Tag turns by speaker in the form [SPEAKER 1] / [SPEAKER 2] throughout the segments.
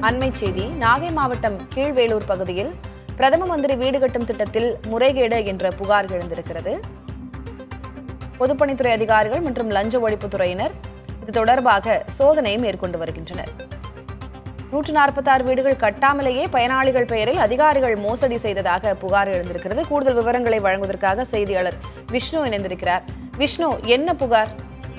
[SPEAKER 1] அண்மை செய்தி நாகை மாவட்டம் கீழ்வேலூர் பகுதியில் பிரதம மந்திரி வீடு கட்டும் திட்டத்தில் முறைகேடு என்ற புகார் எழுந்திருக்கிறது பொதுப்பணித்துறை அதிகாரிகள் மற்றும் லஞ்ச ஒழிப்புத்துறையினர் இது தொடர்பாக சோதனை மேற்கொண்டு வருகின்றனர் நூற்று நாற்பத்தாறு வீடுகள் கட்டாமலேயே பயனாளிகள் பெயரில் அதிகாரிகள் மோசடி செய்ததாக புகார் எழுந்திருக்கிறது கூடுதல் விவரங்களை வழங்குவதற்காக செய்தியாளர் விஷ்ணு இணைந்திருக்கிறார் விஷ்ணு என்ன புகார்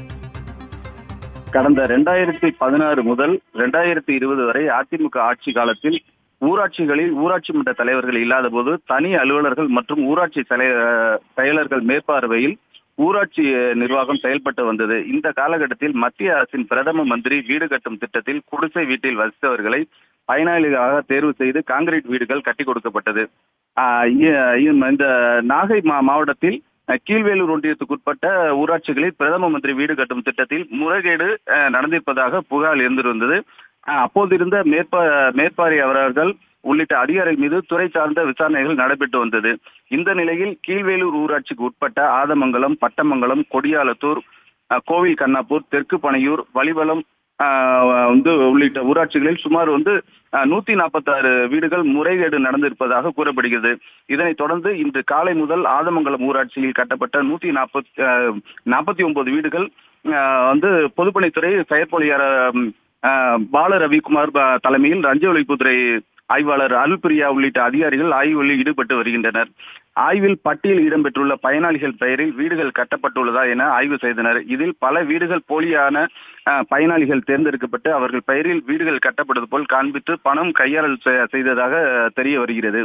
[SPEAKER 2] கடந்த ரெண்டாயிரத்தி பதினாறு முதல் ரெண்டாயிரத்தி இருபது வரை அதிமுக ஆட்சி காலத்தில் ஊராட்சிகளில் ஊராட்சி மன்ற தலைவர்கள் இல்லாத போது தனி அலுவலர்கள் மற்றும் ஊராட்சி தலை- அஹ் செயலர்கள் மேற்பார்வையில் ஊராட்சி அஹ், நிர்வாகம் செயல்பட்டு வந்தது இந்த காலகட்டத்தில் மத்திய அரசின் பிரதம மந்திரி வீடு கட்டும் திட்டத்தில் குடிசை வீட்டில் வசித்தவர்களை பயனாளிகளாக தேர்வு செய்து காங்கிரீட் வீடுகள் கட்டி கொடுக்கப்பட்டது ஆஹ் இ- இ- இந்த நாகை மா- மாவட்டத்தில் அஹ், கீழ்வேலூர் ஒன்றியத்துக்குட்பட்ட ஊராட்சிகளில் பிரதம மந்திரி வீடு கட்டும் திட்டத்தில் முறைகேடு அஹ், நடந்திருப்பதாக புகார் இருந்திருந்தது அஹ், அப்போதிருந்த மேற்பா மேற்பார்வை அவர்கள் உள்ளிட்ட அதிகாரிகள் மீது துறை சார்ந்த விசாரணைகள் நடைபெற்று வந்தது இந்த நிலையில் கீழ்வேலூர் ஊராட்சிக்கு உட்பட்ட ஆதமங்கலம் பட்டமங்கலம் கொடியாலத்தூர் அஹ், கோவில் கண்ணாப்பூர் தெற்கு பனையூர் வலிவலம் ஆஹ், வந்து உள்ளிட்ட ஊராட்சிகளில் சுமார் வந்து நூத்தி நாற்பத்தாறு வீடுகள் முறைகேடு நடந்திருப்பதாக கூறப்படுகிறது இதனைத் தொடர்ந்து இன்று காலை முதல் ஆதமங்கலம் ஊராட்சியில் கட்டப்பட்ட நூத்தி நாற்பத்தி நாற்பத்தி ஒன்பது வீடுகள் ஆஹ், வந்து பொதுப்பணித்துறை செயற்பொழியாளர் ம், ஆஹ், பால ரவிக்குமார் ப- தலைமையில் லஞ்ச ஒழிப்புத்துறை ஆய்வாளர் அருள்பிரியா உள்ளிட்ட அதிகாரிகள் ஆய்வில் ஈடுபட்டு வருகின்றனர் ஆய்வில் பட்டியல் இடம்பெற்றுள்ள பயனாளிகள் பெயரில் வீடுகள் கட்டப்பட்டுள்ளதா என ஆய்வு செய்தனர் இதில் பல வீடுகள் போலியான அஹ், பயனாளிகள் தேர்ந்தெடுக்கப்பட்டு அவர்கள் பெயரில் வீடுகள் கட்டப்படுவது போல் காண்பித்து பணம் கையாளல் செ- செய்ததாக தெரிய வருகிறது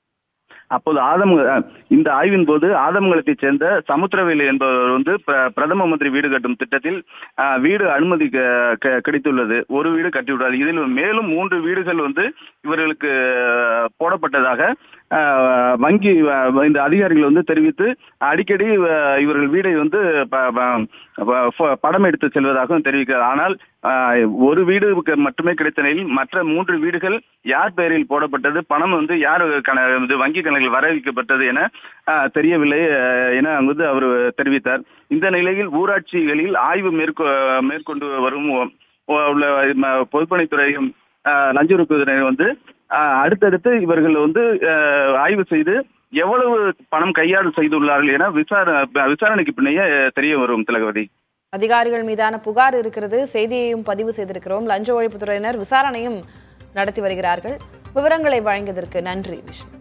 [SPEAKER 2] அப்போது ஆதம் அஹ், இந்த ஆய்வின் போது ஆதமங்கலத்தைச் சேர்ந்த சமுத்திரவேலு என்பவர் வந்து பிர- பிரதம மந்திரி வீடு கட்டும் திட்டத்தில் அஹ், வீடு அனுமதி க- க- கிடைத்துள்ளது ஒரு வீடு கட்டிவிட்டார் இதில் மேலும் மூன்று வீடுகள் வந்து இவர்களுக்கு அஹ், போடப்பட்டதாக அஹ், வங்கி அஹ், இந்த அதிகாரிகள் வந்து தெரிவித்து அடிக்கடி அஹ், இவர்கள் வீடை வந்து ப- ப- ப- படம் எடுத்து செல்வதாகவும் தெரிவிக்கிறார் ஆனால் அஹ், ஒரு வீடுக்கு மட்டுமே கிடைத்த நிலையில் மற்ற மூன்று வீடுகள் யார் பெயரில் போடப்பட்டது பணம் வந்து யார் கண இது வங்கி கணக்கில் வர வைக்கப்பட்டது என அஹ், தெரியவில்லை அஹ், என அங்கு வந்து அவர் தெரிவித்தார் இந்த நிலையில் ஊராட்சிகளில் ஆய்வு மேற்கொ மேற்கொண்டு வரும் உ- உள்ள ம- பொதுப்பணித்துறையும் அஹ், லஞ்ச ஒழிப்புத்துறை வந்து அஹ், அடுத்தடுத்து இவர்கள் வந்து அஹ், ஆய்வு செய்து எவ்வளவு பணம் கையாடல் செய்துள்ளார்கள் என விசார விசாரணைக்கு பின்னையே தெரிய வரும் திலகவதி
[SPEAKER 1] அதிகாரிகள் மீதான புகார் இருக்கிறது செய்தியையும் பதிவு செய்திருக்கிறோம் லஞ்ச ஒழிப்புத்துறையினர் விசாரணையும் நடத்தி வருகிறார்கள் விவரங்களை வழங்கியதற்கு நன்றி விஷ்ணு